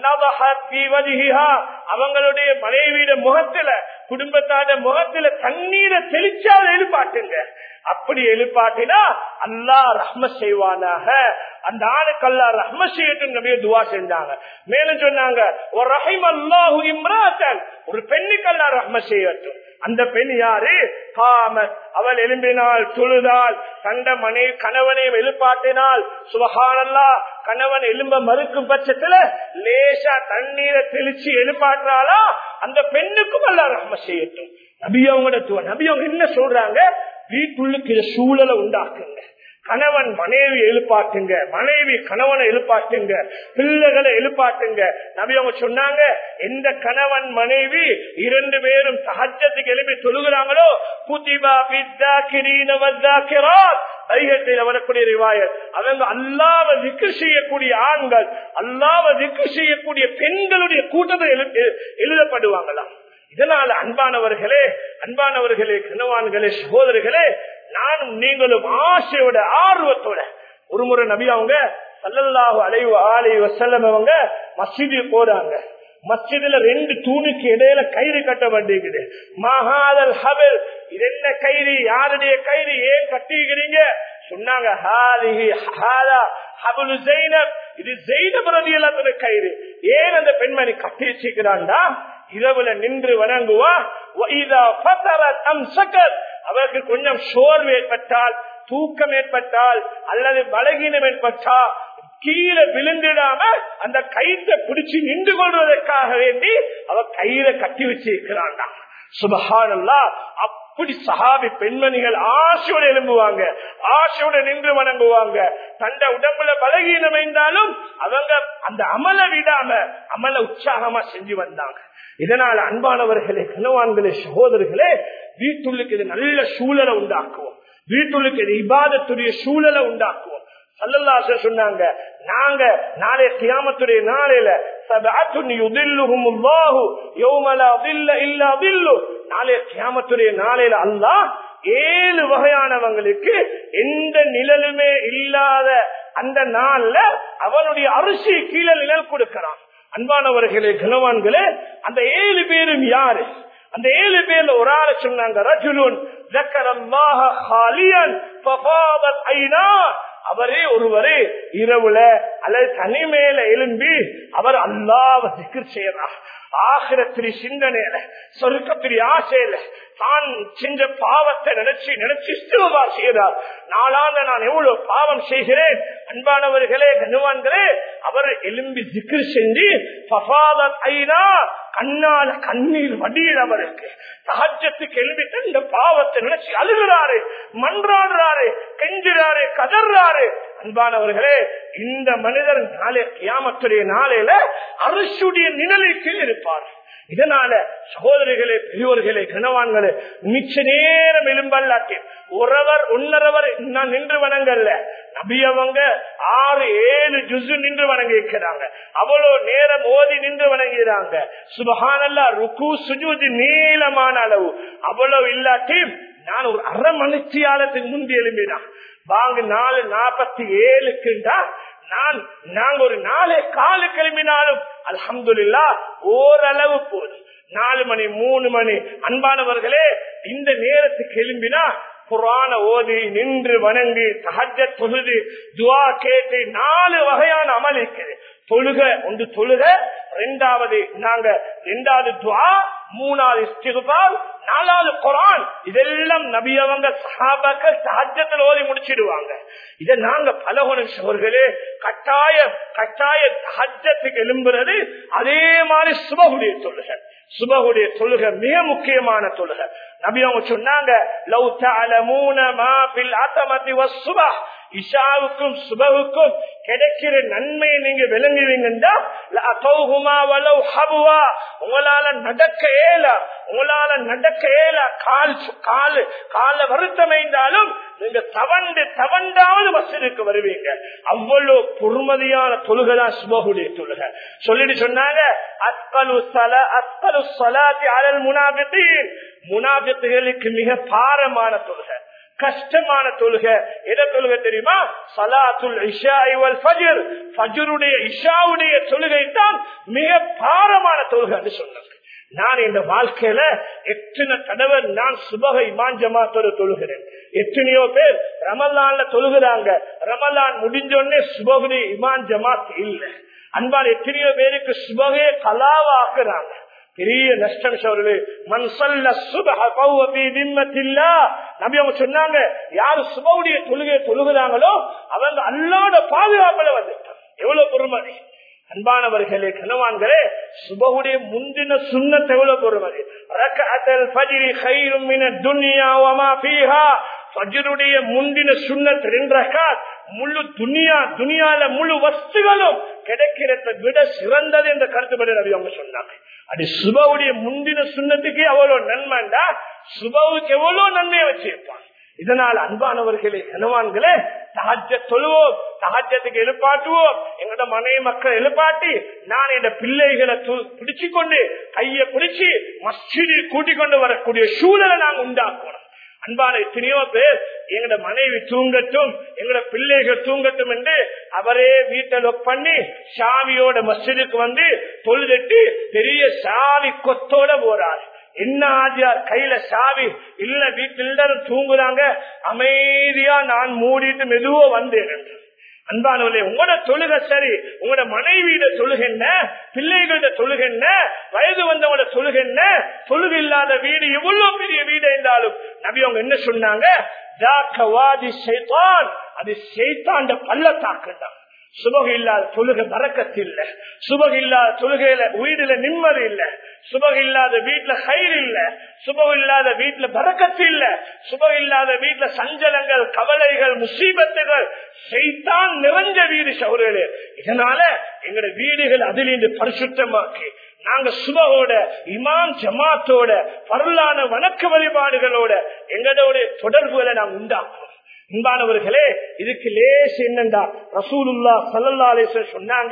S1: அவங்களுடைய மனைவியிட முகத்துல குடும்பத்தாட முகத்துல தண்ணீரை தெளிச்சால் எழுப்பாட்டுங்க அப்படி எழுப்பாட்டினா அல்லா ரஹ்ம செய்வானாக அந்த ஆணுக்கு அல்லா ரஹ்ம செய்யட்டும் நபிய துவா செஞ்சாங்க மேலும் சொன்னாங்க ஒரு ரஹிம் அல்லாஹு இம்ராத்தன் ஒரு பெண்ணுக்கு அல்லா ரஹ்ம செய்யட்டும் அந்த பெண் யாரு காமத் அவள் எழும்பினால் தொழுதால் கண்ட மனை கணவனை எழுப்பாட்டினால் சுபகானல்லா கணவன் எலும்ப மறுக்கும் பட்சத்துல லேசா தண்ணீரை தெளிச்சு எழுப்பாட்டுறாளா அந்த பெண்ணுக்கும் அல்ல ரஹ்ம செய்யட்டும் நபியவங்க நபியவங்க என்ன சொல்றாங்க வீட்டுள்ளுக்கு சூழலை உண்டாக்குங்க கணவன் மனைவி எழுப்பாட்டுங்க மனைவி கணவனை எழுப்பாட்டுங்க பிள்ளைகளை எழுப்பாட்டுங்க நபி அவங்க சொன்னாங்க எந்த கணவன் மனைவி இரண்டு பேரும் சகஜத்துக்கு எழுப்பி தொழுகிறாங்களோ குதிபா பித்தா கிரீன ஐயத்தில் வரக்கூடிய ரிவாயத் அவங்க அல்லாவ திக்கு செய்யக்கூடிய ஆண்கள் அல்லாவ திக்கு செய்யக்கூடிய பெண்களுடைய கூட்டத்தை எழுதப்படுவாங்களாம் இதனால அன்பானவர்களே அன்பானவர்களே கனவான்களே சகோதரர்களே நானும் நீங்களும் ஆசையோட ஆர்வத்தோட ஒரு முறை நபி அவங்க சல்லல்லாஹு அலைவு ஆலை வசல்லம் அவங்க மசிதி போறாங்க மஸ்ஜிதுல ரெண்டு தூணுக்கு இடையில கயிறு கட்ட வேண்டியது மகாதல் ஹபல் இது என்ன கயிறு யாருடைய கயிறு ஏன் கட்டிக்கிறீங்க சொன்னாங்க இது ஜெயினபுரதியல்லாத கயிறு ஏன் அந்த பெண்மணி கட்டி வச்சுக்கிறான்டா இரவுல நின்று வணங்குவா அவருக்கு கொஞ்சம் சோர்வு ஏற்பட்டால் தூக்கம் ஏற்பட்டால் அல்லது பலகீனம் ஏற்பட்டா கீழே விழுந்துடாம அந்த கயிற்றை பிடிச்சு நின்று கொள்வதற்காக வேண்டி அவ கயிறை கட்டி வச்சிருக்கிறான்டா சுபஹானல்லா அப்படி சஹாபி பெண்மணிகள் ஆசையோட எழும்புவாங்க ஆசையோட நின்று வணங்குவாங்க தந்த உடம்புல பலகீனம் இருந்தாலும் அவங்க அந்த அமல விடாம அமல உற்சாகமா செஞ்சு வந்தாங்க இதனால அன்பானவர்களே கனவான்களே சகோதரர்களே வீட்டுள்ளுக்கு இது நல்ல சூழலை உண்டாக்குவோம் வீட்டுள்ளுக்கு இது இபாதத்துடைய சூழலை உண்டாக்குவோம் சல்லல்லாச சொன்னாங்க நாங்க நாளைய கியாமத்துடைய நாளையில நாளைய கியாமத்துடைய நாளையில அல்லா ஏழு வகையானவங்களுக்கு எந்த நிழலுமே இல்லாத அந்த நாள்ல அவனுடைய அரிசி கீழே நிழல் கொடுக்கிறான் அன்பானவர்களே கனவான்களே அந்த ஏழு பேரும் யாரு அந்த ஏழு பேர்ல ஒரு ஆளை சொன்னாங்க ரஜுலுன் அவரே ஒருவரே இரவுல அல்லது தனிமேல எழும்பி அவர் அல்லாவ திக்கர் செய்யறார் ஆகிரத்திரி சிந்தனையில சொருக்கத்திரி ஆசையில தான் செஞ்ச பாவத்தை நினைச்சு நினைச்சு இஸ்திரமா செய்கிறார் நாளாந்த நான் எவ்வளவு பாவம் செய்கிறேன் அன்பானவர்களே கனுவான்களே அவர் எலும்பி திக்ரு செஞ்சு ஐநா கண்ணால கண்ணீர் வடியில் அவருக்கு சகஜத்துக்கு எழுப்பிட்டு இந்த பாவத்தை நினைச்சு அழுகிறாரு மன்றாடுறாரு கெஞ்சுறாரு கதறாரு அன்பானவர்களே இந்த மனிதர் நாளை கியாமத்துடைய நாளையில அரசுடைய நிழலுக்கு இருப்பார் இதனால சகோதரிகளே பெரியோர்களே கனவான்களே மிச்ச நேரம் எலும்பல்லாட்டி உறவர் உன்னரவர் நான் நின்று வணங்கல்ல நபியவங்க ஆறு ஏழு ஜுசு நின்று வணங்கி இருக்கிறாங்க அவ்வளவு நேரம் ஓதி நின்று வணங்குகிறாங்க சுபகானல்லா ருக்கு சுஜூதி நீளமான அளவு அவ்வளவு இல்லாட்டி நான் ஒரு அரை மணிச்சியாலத்துக்கு முந்தி எழும்பினான் வாங்க நாலு நாற்பத்தி ஏழுக்குண்டா நான் நாங்க ஒரு நாளே காலு கிளம்பினாலும் அலமதுல்லா ஓரளவு போதும் நாலு மணி மூணு மணி அன்பானவர்களே இந்த நேரத்துக்கு எழும்பினா குரான ஓதி நின்று வணங்கி சகஜ தொழுது துவா கேட்டு நாலு வகையான அமல் இருக்குது தொழுக ஒன்று தொழுக ரெண்டாவது நாங்க ரெண்டாவது துவா மூணாவது இஸ்திகுபால் நாலாவது குரான் இதெல்லாம் நபியவங்க சஹாபாக்கள் சஹஜத்தில் ஓதி முடிச்சிடுவாங்க இதை நாங்க பலகுணம் சோர்களே கட்டாய கட்டாய சஹஜத்துக்கு எழும்புறது அதே மாதிரி சுபகுடைய தொழுக சுபகுடைய தொழுக மிக முக்கியமான தொழுக நபி அவங்க சொன்னாங்க லவ் தஅலமூன மா ஃபில் அத்தமதி வஸ்ஸுபஹ் இஷாவுக்கும் சுபவுக்கும் கிடைக்கிற நன்மையை நீங்க விளங்குவீங்கன்னா உங்களால நடக்க ஏல உங்களால நடக்க ஏல கால் கால் கால வருத்தமைந்தாலும் நீங்க தவண்டு தவண்டாவது மசிதுக்கு வருவீங்க அவ்வளவு பொறுமதியான தொழுகைதான் சுபகுடைய தொழுகை சொல்லிட்டு சொன்னாங்க அத்கலு சல அத்கலு சலாத்தி அலல் முனாபித்தீன் முனாபித்துகளுக்கு மிக பாரமான தொழுகை கஷ்டமான தொழுகை எதை தொழுகை தெரியுமா சலாத்துல் இஷாயுவல் ஃபஜர் ஃபஜருடைய இஷாவுடைய தொழுகை தான் மிக பாரமான தொழுகை சொன்னது நான் இந்த வாழ்க்கையில எத்தனை தடவை நான் சுபகை மாஞ்சமாத்தோட தொழுகிறேன் எத்தனையோ பேர் ரமலான்ல தொழுகிறாங்க ரமலான் முடிஞ்சோடனே சுபகுடைய இமான் ஜமாத் இல்ல அன்பால் எத்தனையோ பேருக்கு சுபகையை கலாவா ஆக்குறாங்க பெரிய நஷ்டம் சோழர்களே மன்சல்ல சுபஹ கௌவபி திம்மத்தில்லா நபி அவங்க சொன்னாங்க யாரு சுபவுடைய தொழுகையை தொழுகிறாங்களோ அவங்க அல்லாட பாதுகாப்புல வந்துட்டாங்க எவ்வளவு பொறுமதி அன்பானவர்களே கனவான்களே சுபகுடைய முந்தின சுண்ணத்தை எவ்வளவு பொறுமதி ரக்கஅத்தல் ஃபஜ்ரி கைரும் மின துன்யா வமா ஃபீஹா ஃபஜ்ருடைய முந்தின சுண்ணத் ரெண்டு ரக்காத் முழு துனியா துனியால முழு வஸ்துகளும் கிடைக்கிறத விட சிறந்தது என்ற கருத்துப்படி நபி அவங்க சொன்னாங்க அது சுபவுடைய முந்தின சுண்ணத்துக்கு எவ்வளவு நன்மைண்டா சுபவுக்கு எவ்வளவு நன்மையை வச்சிருப்பான் இதனால் அன்பானவர்களே கனவான்களே தகஜ தொழுவோம் தகஜத்துக்கு எழுப்பாட்டுவோம் எங்களோட மனைவி மக்கள் எழுப்பாட்டி நான் என் பிள்ளைகளை பிடிச்சு கொண்டு கைய பிடிச்சு மஸ்ஜிதில் கூட்டிக் கொண்டு வரக்கூடிய சூழலை நாங்க உண்டாக்கணும் அன்பான எத்தனையோ பேர் எங்களோட மனைவி தூங்கட்டும் எங்களோட பிள்ளைகள் தூங்கட்டும் என்று அவரே வீட்டை லொக் பண்ணி சாவியோட மஸ்ஜிதுக்கு வந்து தொழுதட்டு பெரிய சாவி கொத்தோட போறாரு என்ன ஆஜியார் கையில சாவி இல்ல வீட்டில் தூங்குறாங்க அமைதியா நான் மூடிட்டு மெதுவா வந்தேன் என்று அன்பானவர்களே உங்களோட தொழுகை சரி உங்களோட மனைவியிட தொழுகென்ன பிள்ளைகளோட தொழுகென்ன வயது வந்தவங்களோட தொழுகென்ன தொழுகை இல்லாத வீடு எவ்வளவு பெரிய வீடு இருந்தாலும் நபி அவங்க என்ன சொன்னாங்க அது செய்தாண்ட பள்ளத்தாக்குண்டாங்க சுபக இல்லாத தொழுகை பறக்கத்து இல்ல சுபக இல்லாத தொழுகையில வீடுல நிம்மதி இல்ல சுபக இல்லாத வீட்டுல கயிறு இல்ல சுபக இல்லாத வீட்டுல பறக்கத்து இல்ல சுபக இல்லாத வீட்டுல சஞ்சலங்கள் கவலைகள் முசீபத்துகள் செய்தான் நிறைஞ்ச வீடு சௌரே இதனால எங்களோட வீடுகள் அதிலிருந்து பரிசுத்தமாக்கி நாங்க சுபகோட இமான் ஜமாத்தோட பரலான வணக்க வழிபாடுகளோட எங்களோட தொடர்புகளை நாம் உண்டாக்குவோம் அன்பானவர்களே இதுக்கு லேஸ் என்னண்டா ரசூலுல்லா சல்லல்லா அலிஸ்வரர் சொன்னாங்க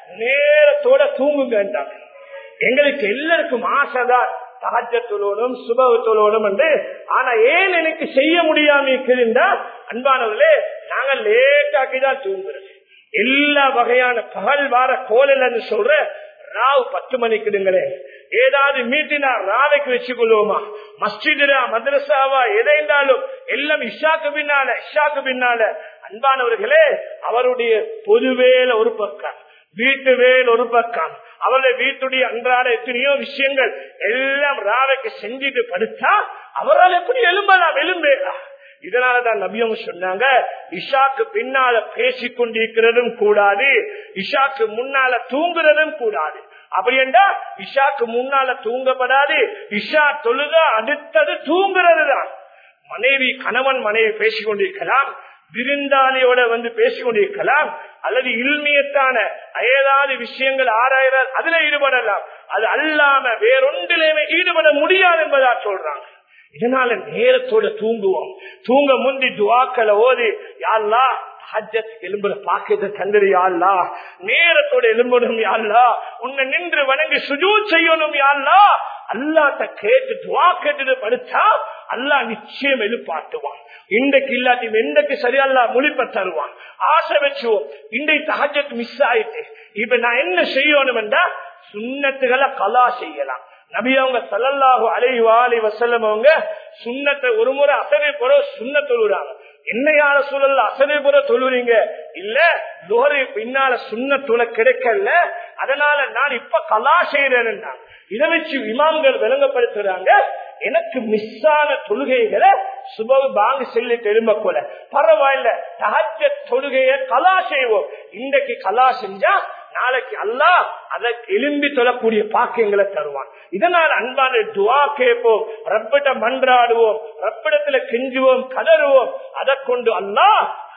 S1: நேரத்தோட தூங்குங்க எங்களுக்கு எல்லாருக்கும் ஆசைதான் சகஜ தொழணும் சுபவ தொழணும் என்று ஆனா ஏன் எனக்கு செய்ய முடியாம இருக்குதுண்டா அன்பானவர்களே நாங்க லேட்டாக்கிதான் தூங்குறது எல்லா வகையான பகல் வார கோலன்னு சொல்ற ராவ் பத்து மணிக்குடுங்களே ஏதாவது மீட்டினா ராவைக்கு வச்சுக்கொள்வோமா மஸ்ஜிதா மதரசாவா எதைந்தாலும் எல்லாம் இஷாக்கு பின்னால இஷாக்கு பின்னால அன்பானவர்களே அவருடைய பொதுவேல ஒரு பக்கம் வீட்டு வேல் ஒரு பக்கம் அவருடைய வீட்டுடைய அன்றாட எத்தனையோ விஷயங்கள் எல்லாம் ராவைக்கு செஞ்சுட்டு படுத்தா அவரால் எப்படி எலும்பலாம் எலும்பேலா இதனாலதான் நபியம் சொன்னாங்க இஷாக்கு பின்னால பேசிக் கொண்டிருக்கிறதும் கூடாது இஷாக்கு முன்னால தூங்குறதும் கூடாது அப்படி என்றா இஷாக்கு முன்னால தூங்கப்படாது இஷா தொழுத அடுத்தது தூங்குறது தான் மனைவி கணவன் மனைவி பேசிக் கொண்டிருக்கலாம் விருந்தாளியோட வந்து பேசிக் கொண்டிருக்கலாம் அல்லது இல்மியத்தான ஏதாவது விஷயங்கள் ஆராயிறால் அதுல ஈடுபடலாம் அது அல்லாம வேறொன்றிலேயுமே ஈடுபட முடியாது என்பதா சொல்றாங்க இதனால நேரத்தோட தூங்குவோம் தூங்க முந்தி துவாக்களை ஓதி யாழ்லா ஹஜ்ஜத்துக்கு எலும்புற பாக்கியத்தை தந்துரு யாழ்லா நேரத்தோட எலும்பணும் யாழ்லா உன்னை நின்று வணங்கி சுஜூ செய்யணும் யாழ்லா அல்லாட்ட கேட்டு துவா கேட்டு படுத்தா அல்லா நிச்சயம் எழுப்பாட்டுவான் இன்றைக்கு இல்லாட்டி எந்தக்கு சரியா முழிப்ப தருவான் ஆசை வச்சுவோம் இன்றைக்கு தகஜத் மிஸ் ஆயிட்டு இப்ப நான் என்ன செய்யணும் என்றா சுண்ணத்துகளை கலா செய்யலாம் நபி அவங்க சல்லல்லாஹு அலைவாலி வசல்லம் அவங்க சுண்ணத்தை ஒரு முறை அசனை புற சுண்ண தொழுறாங்க என்னையால சூழல்ல அசனை புற தொழுறீங்க இல்ல துவரு பின்னால சுண்ண துளை கிடைக்கல அதனால நான் இப்ப கலா செய்யறேன் இதை வச்சு இமாம்கள் விளங்கப்படுத்துறாங்க எனக்கு மிஸ் ஆன தொழுகைகளை சுபவு பாங்கு செல்லி திரும்ப போல பரவாயில்ல தகஜ தொழுகைய கலா செய்வோம் இன்றைக்கு கலா செஞ்சா நாளைக்கு அல்லா அதை எலும்பி தொழக்கூடிய பாக்கியங்களை தருவான் இதனால் அன்பான துவா கேட்போம் ரப்பிட்ட மன்றாடுவோம் ரப்பிடத்துல கெஞ்சுவோம் கதறுவோம் அதை கொண்டு அல்லா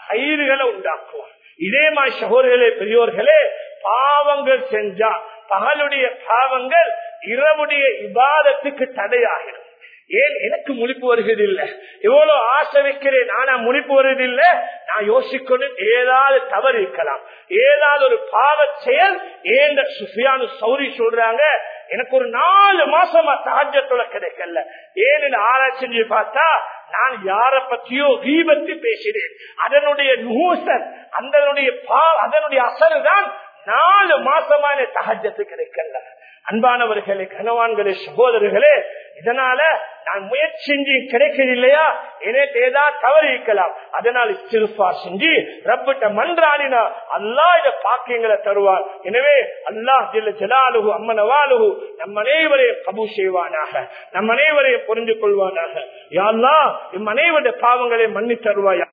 S1: கயிறுகளை உண்டாக்குவான் இதே மாதிரி சகோதரர்களே பெரியோர்களே பாவங்கள் செஞ்சா பகலுடைய பாவங்கள் இரவுடைய இபாதத்துக்கு தடையாகிடும் ஏன் எனக்கு முழிப்பு வருகிறதில்லை எவ்வளவு ஆசை வைக்கிறேன் ஆனா முழிப்பு வருவதில்லை நான் யோசிக்கணும் ஏதாவது தவறு இருக்கலாம் ஏதாவது ஒரு பாவ செயல் ஏன் சுஃபியானு சௌரி சொல்றாங்க எனக்கு ஒரு நாலு மாசமா சாஜத்துல கிடைக்கல ஏன்னு ஆராய்ச்சி செஞ்சு பார்த்தா நான் யார பத்தியோ கீபத்து பேசினேன் அதனுடைய நூசன் அதனுடைய அதனுடைய அசல் தான் நாலு மாசமான தகஜத்து கிடைக்கல அன்பானவர்களே கனவான்களே சகோதரர்களே இதனால நான் முயற்சி செஞ்சு கிடைக்கிறது இல்லையா எனக்கு ஏதாவது தவறு இருக்கலாம் அதனால் சிறுபா செஞ்சு ரப்பிட்ட மன்றாடினா அல்லா இத பாக்கியங்களை தருவார் எனவே அல்லாஹ் ஜில்ல ஜலாலுகு அம்மனவாலுகு நம் அனைவரையும் கபு செய்வானாக நம் அனைவரையும் புரிந்து கொள்வானாக யாழ்லா இம் அனைவருடைய பாவங்களை மன்னி தருவாயா